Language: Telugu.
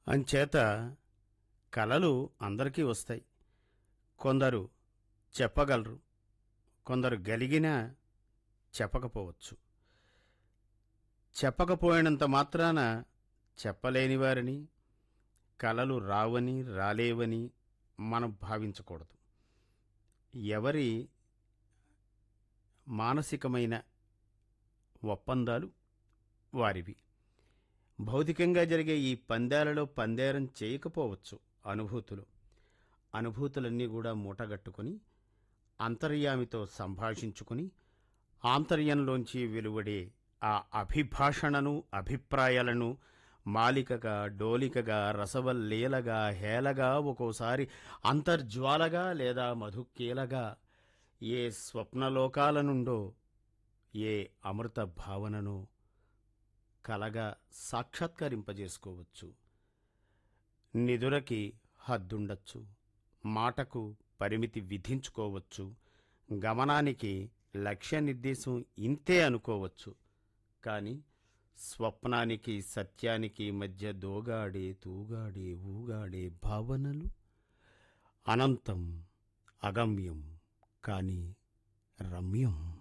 అంచేత కలలు అందరికీ వస్తాయి కొందరు చెప్పగలరు కొందరు గలిగినా చెప్పకపోవచ్చు చెప్పకపోయినంత మాత్రాన చెప్పలేని వారిని కలలు రావని రాలేవని మనం భావించకూడదు ఎవరి మానసికమైన ఒప్పందాలు వారివి భౌతికంగా జరిగే ఈ పందాలలో పందేరం చేయకపోవచ్చు అనుభూతులు అనుభూతులన్నీ కూడా మూటగట్టుకుని అంతర్యామితో సంభాషించుకుని ఆంతర్యంలోంచి వెలువడే ఆ అభిభాషణను అభిప్రాయాలను మాలికగా డోలికగా రసవల్లీలగా హేలగా ఒక్కోసారి అంతర్జ్వాలగా లేదా మధుకేలగా ఏ స్వప్నలోకాల నుండో ఏ అమృత భావనను కలగా సాక్షాత్కరింపజేసుకోవచ్చు నిదురకి హద్దుండొచ్చు మాటకు పరిమితి విధించుకోవచ్చు గమనానికి లక్ష్య నిర్దేశం ఇంతే అనుకోవచ్చు కానీ స్వప్నానికి సత్యానికి మధ్య దోగాడే తూగాడే ఊగాడే భావనలు అనంతం అగమ్యం కానీ రమ్యం